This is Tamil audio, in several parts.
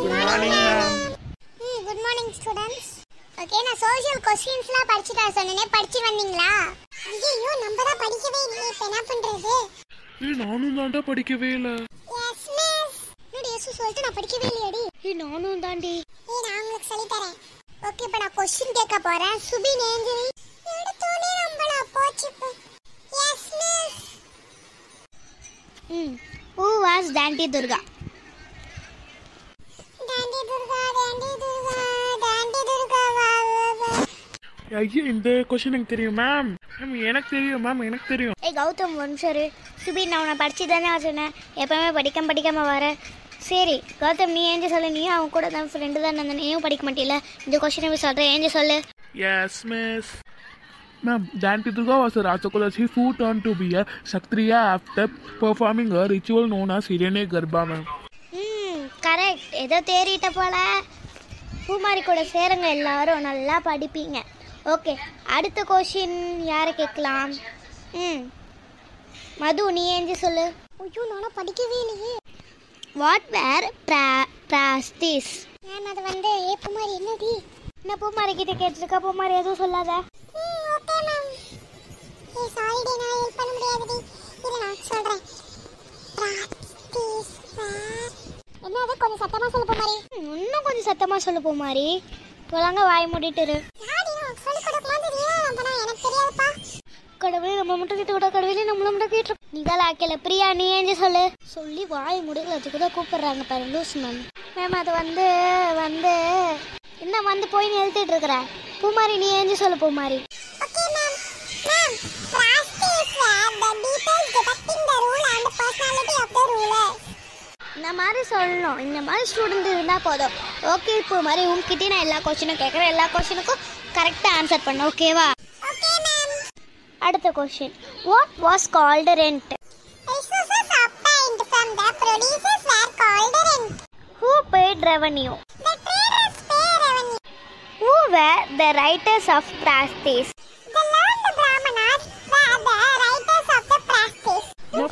மார்னிங் மேம் ம் குட் மார்னிங் ஸ்டூடண்ட்ஸ் ஓகே நான் சோஷியல் கொஸ்டின்ஸ்லாம் படிச்சுட்டு வர சொன்னேனே படிச்சு வந்தீங்களா ஐயோ நம்ம தான் படிக்கவே இல்லையே இப்போ என்ன பண்றது ஏய் நானும் தாண்டா படிக்கவே இல்ல எஸ் மிஸ் என்னடி எஸ் சொல்லிட்டு நான் படிக்கவே இல்லையாடி ஏய் நானும் தாண்டி ஏய் நான் உங்களுக்கு சொல்லி தரேன் ஓகே இப்போ நான் கொஸ்டின் கேட்க போறேன் சுபின் ஏஞ்சலி எடுத்தோனே நம்மள போச்சு எஸ் மிஸ் ம் who was Dantidurga Dantidurga Dantidurga Dantidurga வா வா வா ஐயா இந்த கொஸ்டின் எனக்கு தெரியும் மேம் மேம் எனக்கு தெரியும் மேம் எனக்கு தெரியும் ஏய் கௌதம் ஒரு நிமிஷம் இரு. சுபி நான் உன்னை படிச்சு தானே சொன்னேன் எப்பவுமே படிக்காம படிக்காம வர சரி கௌதம் நீ ஏஞ்சி சொல்லு நீயும் அவன் கூட தான் ஃப்ரெண்டு தான் இருந்த நீயும் படிக்க மாட்டில இந்த கொஸ்டினை போய் சொல்கிறேன் ஏஞ்சி சொல்லு Yes, miss. Ma'am, Danti Durga was a Rajagopal chief who turned to be a Kshatriya after performing a ritual known as Hiranye Garbha, ma'am. ம் கரெக்ட் ஏதோ தேறிட்ட போல பூமாரி கூட சேருங்க எல்லாரும் நல்லா படிப்பீங்க ஓகே அடுத்த கொஷின் யாரை கேட்கலாம் ம் மது நீ ஏஞ்சி சொல்லு ஐயோ நானும் படிக்கவே இல்லையே வாட் வேர் பிராஸ்டிஸ் மேம் அது வந்து ஏ குமார் என்னடி என்ன பூமாரி கிட்ட கேட்டிருக்கா பூமாரி எதுவும் சொல்லாத ம் ஓகே மேம் ஏ சாரி டி நான் ஹெல்ப் பண்ண முடியாதுடி இரு நான் சொல்றேன் பிராக்டிஸ் என்னது கொஞ்சம் சத்தமா சொல்ல குமாரி ம், இன்னும் கொஞ்சம் சத்தமாக சொல்லு பூமாரி தொலாங்க வாய் மூடிட்டு இரு யாடி நான் சொல்லி கொடுக்கலாம் தெரியும் அப்ப நான் எனக்கு தெரியாதுப்பா கடவுளே நம்ம மட்டும் கிட்ட கூட கடவுளே நம்மள மட்டும் கேட்டு நீ தான் ஆக்கல பிரியா நீ ஏஞ்சி சொல்லு சொல்லி வாய் முடியல அதுக்கு தான் கூப்பிடுறாங்க பாரு லூஸ் மேம் மேம் அது வந்து வந்து என்ன வந்து போய் நீ எழுதிட்டு இருக்கிற பூமாரி நீ ஏஞ்சி சொல்லு Poomari okay ma'am ma'am practice the details depicting the rule and personality of the ruler இந்த மாதிரி சொல்லணும் இந்த மாதிரி ஸ்டூடெண்ட் இருந்தால் போதும் ஓகே இப்போ மாதிரி உங்ககிட்டயே நான் எல்லா கொஸ்டினும் கேட்குறேன் எல்லா கொஸ்டினுக்கும் கரெக்டாக ஆன்சர் பண்ண ஓகேவா ஓகே மேம் அடுத்த question what was called rent resources obtained from the producers were called rent who paid revenue the traders pay revenue who were the writers of prashastis The learned Brahmanas were the writers of the practice.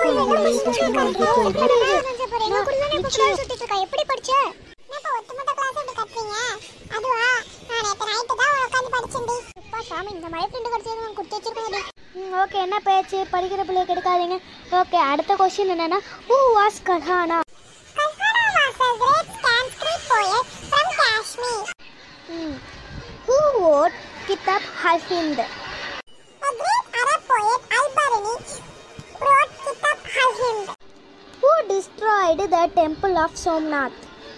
எப்படி படிச்ச என்னப்பா ஒட்டுமொத்த கிளாஸ் இப்படி கத்துறீங்க அதுவா நான் நேத்து நைட்டு தான் உட்காந்து படிச்சேன்டி அப்பா சாமி இந்த மாதிரி ஃப்ரெண்டு கிடைச்சது நான் கொடுத்து வச்சிருக்கேன் ஓகே என்ன பேச்சு படிக்கிற பிள்ளைய கெடுக்காதீங்க ஓகே அடுத்த கொஸ்டின் என்னன்னா who was Kalhana Kalhana was a great Sanskrit poet from Kashmir. Who wrote Kitab al Hind A great Arab poet Al-Barani wrote Kitab al-Hind. Who destroyed the temple of Somnath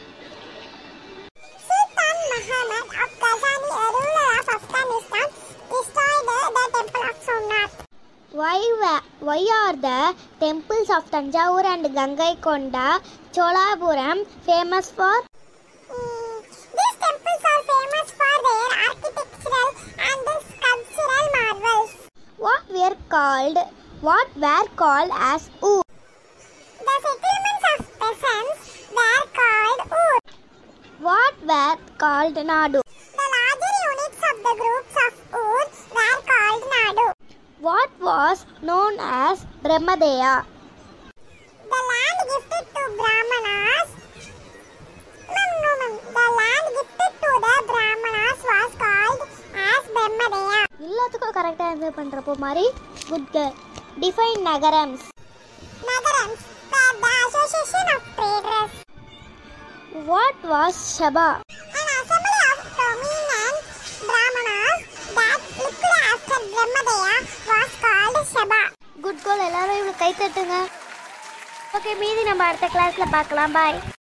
Sultan Muhammad of Ghazani, a ruler of Afghanistan, destroyed the temple of Somnath. Why, wa- why are the temples of Tanjavur and Gangaikonda, Cholapuram famous for? Mm, These temples are famous for their architectural and sculptural marvels. What were called? What were called as Ur? The settlements of peasants were called Ur. What were called Nadu? The larger units of the groups of Ur were called Nadu. What was known as Brahmadeya? The land gifted to Brahmanas. No, no, no. The land gifted to the Brahmanas was called as Brahmadeya. எல்லாத்துக்கும் கரெக்டாக ஆன்சர் பண்ணுறப்போ மாதிரி குட் கேர்ள் டிஃபைன் நகரம்ஸ் Nagarams were the association of traders. What was Sabha An assembly of prominent Brahmanas that looked after Brahmadeya was called Sabha. Good கோல் எல்லாரும் இவ்வளோ கை தட்டுங்க ஓகே மீதி நம்ம அடுத்த கிளாஸில் பார்க்கலாம் பாய்